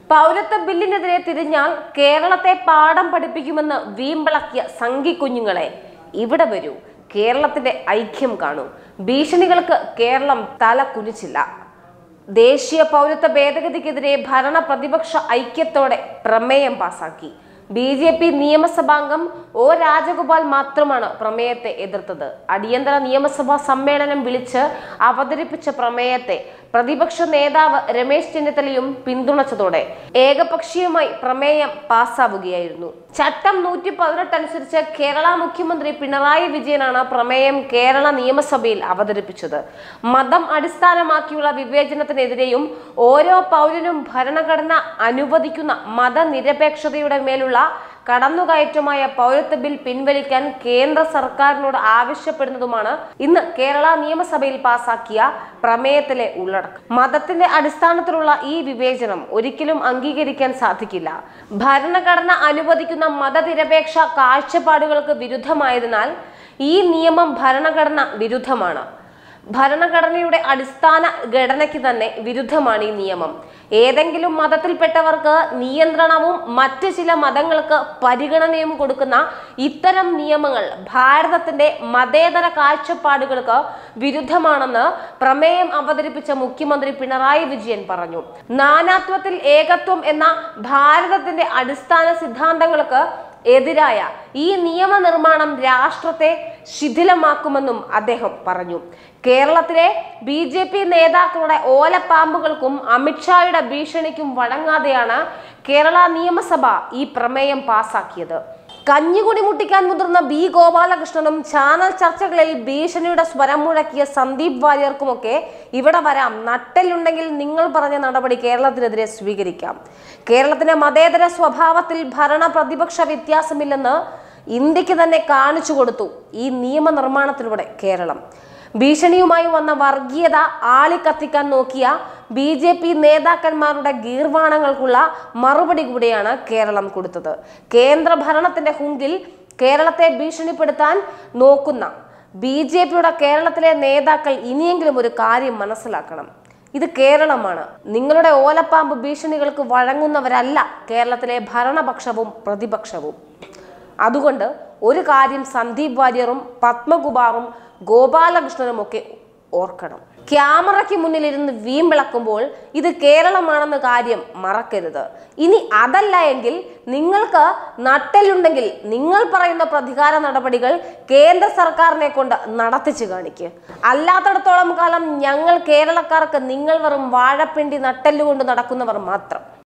പൗരത്വ ബില്ലിനെതിരെ തിരിഞ്ഞാൽ കേരളത്തെ പാഠം പഠിപ്പിക്കുമെന്ന് വീമ്പിളക്കിയ സംഘി കുഞ്ഞുങ്ങളെ ഇവിടെ വരൂ കേരളത്തിന്റെ ഐക്യം കാണൂ ഭീഷണികൾക്ക് കേരളം തല കുനിച്ചില്ല ദേശീയ പൗരത്വ ഭേദഗതിക്കെതിരെ ഭരണ പ്രതിപക്ഷ ഐക്യത്തോടെ പ്രമേയം പാസാക്കി ബി ജെ പി നിയമസഭാംഗം ഒ രാജഗോപാൽ മാത്രമാണ് പ്രമേയത്തെ എതിർത്തത് അടിയന്തര നിയമസഭാ സമ്മേളനം വിളിച്ച് അവതരിപ്പിച്ച പ്രമേയത്തെ പ്രതിപക്ഷ നേതാവ് രമേശ് ചെന്നിത്തലയും പിന്തുണച്ചതോടെ ഏകപക്ഷീയമായി പ്രമേയം പാസ്സാവുകയായിരുന്നു ചട്ടം നൂറ്റി പതിനെട്ട് അനുസരിച്ച് കേരള മുഖ്യമന്ത്രി പിണറായി വിജയനാണ് പ്രമേയം കേരള നിയമസഭയിൽ അവതരിപ്പിച്ചത് മതം അടിസ്ഥാനമാക്കിയുള്ള വിവേചനത്തിനെതിരെയും ഓരോ പൗരനും ഭരണഘടന അനുവദിക്കുന്ന മതനിരപേക്ഷതയുടെ മേലുള്ള കടന്നുകയറ്റമായ പൗരത്വ ബിൽ പിൻവലിക്കാൻ കേന്ദ്ര സർക്കാരിനോട് ആവശ്യപ്പെടുന്നതുമാണ് ഇന്ന് കേരള നിയമസഭയിൽ പാസാക്കിയ പ്രമേയത്തിലെ ഉള്ളടക്കം മതത്തിന്റെ അടിസ്ഥാനത്തിലുള്ള ഈ വിവേചനം ഒരിക്കലും അംഗീകരിക്കാൻ സാധിക്കില്ല ഭരണഘടന അനുവദിക്കുന്ന മതനിരപേക്ഷ കാഴ്ചപ്പാടുകൾക്ക് വിരുദ്ധമായതിനാൽ ഈ നിയമം ഭരണഘടന വിരുദ്ധമാണ് ഭരണഘടനയുടെ അടിസ്ഥാന ഘടനയ്ക്ക് തന്നെ വിരുദ്ധമാണ് ഈ നിയമം ഏതെങ്കിലും മതത്തിൽപ്പെട്ടവർക്ക് നിയന്ത്രണവും മറ്റ് ചില മതങ്ങൾക്ക് പരിഗണനയും കൊടുക്കുന്ന ഇത്തരം നിയമങ്ങൾ ഭാരതത്തിന്റെ മതേതര കാഴ്ചപ്പാടുകൾക്ക് വിരുദ്ധമാണെന്ന് പ്രമേയം അവതരിപ്പിച്ച മുഖ്യമന്ത്രി പിണറായി വിജയൻ പറഞ്ഞു നാനാത്വത്തിൽ ഏകത്വം എന്ന ഭാരതത്തിന്റെ അടിസ്ഥാന സിദ്ധാന്തങ്ങൾക്ക് എതിരായ ഈ നിയമനിർമ്മാണം രാഷ്ട്രത്തെ ശിഥിലമാക്കുമെന്നും അദ്ദേഹം പറഞ്ഞു കേരളത്തിലെ ബി ജെ പി നേതാക്കളുടെ ഓലപ്പാമ്പുകൾക്കും അമിത്ഷായുടെ ഭീഷണിക്കും വഴങ്ങാതെയാണ് കേരള നിയമസഭ ഈ പ്രമേയം പാസാക്കിയത് കഞ്ഞികുടി മുട്ടിക്കാൻ മുതിർന്ന ബി ഗോപാലകൃഷ്ണനും ചാനൽ ചർച്ചകളിൽ ഭീഷണിയുടെ സ്വരം മുഴക്കിയ സന്ദീപ് വാര്യർക്കുമൊക്കെ ഇവിടെ വരാം നട്ടെല്ലുണ്ടെങ്കിൽ നിങ്ങൾ പറഞ്ഞ നടപടി കേരളത്തിനെതിരെ സ്വീകരിക്കാം കേരളത്തിന്റെ മതേതര സ്വഭാവത്തിൽ ഭരണ പ്രതിപക്ഷ വ്യത്യാസമില്ലെന്ന് ഇന്ത്യക്ക് തന്നെ കാണിച്ചു കൊടുത്തു ഈ നിയമനിർമ്മാണത്തിലൂടെ കേരളം ഭീഷണിയുമായി വന്ന വർഗീയത ആളിക്കത്തിക്കാൻ നോക്കിയ ബി ജെ പി നേതാക്കന്മാരുടെ ഗീർവാണങ്ങൾക്കുള്ള മറുപടി കൂടിയാണ് കേരളം കൊടുത്തത് കേന്ദ്ര ഭരണത്തിന്റെ ഹുങ്കിൽ കേരളത്തെ ഭീഷണിപ്പെടുത്താൻ നോക്കുന്ന ബി ജെ പിയുടെ കേരളത്തിലെ നേതാക്കൾ ഇനിയെങ്കിലും ഒരു കാര്യം മനസ്സിലാക്കണം ഇത് കേരളമാണ് നിങ്ങളുടെ ഓലപ്പാമ്പ് ഭീഷണികൾക്ക് വഴങ്ങുന്നവരല്ല കേരളത്തിലെ ഭരണപക്ഷവും പ്രതിപക്ഷവും അതുകൊണ്ട് ഒരു കാര്യം സന്ദീപ് വാര്യറും പത്മകുമാറും ഗോപാലകൃഷ്ണനും ഒക്കെ ഓർക്കണം ക്യാമറയ്ക്ക് മുന്നിലിരുന്ന് വീമ്പിളക്കുമ്പോൾ ഇത് കേരളമാണെന്ന കാര്യം മറക്കരുത് ഇനി അതല്ല എങ്കിൽ നിങ്ങൾക്ക് നട്ടലുണ്ടെങ്കിൽ നിങ്ങൾ പറയുന്ന പ്രതികാര നടപടികൾ കേന്ദ്ര സർക്കാരിനെ കൊണ്ട് നടത്തിച്ചു കാണിക്കുക അല്ലാത്തടത്തോളം കാലം ഞങ്ങൾ കേരളക്കാർക്ക് നിങ്ങൾ വെറും വാഴപ്പിണ്ടി നട്ടെല്ലുകൊണ്ട് നടക്കുന്നവർ മാത്രം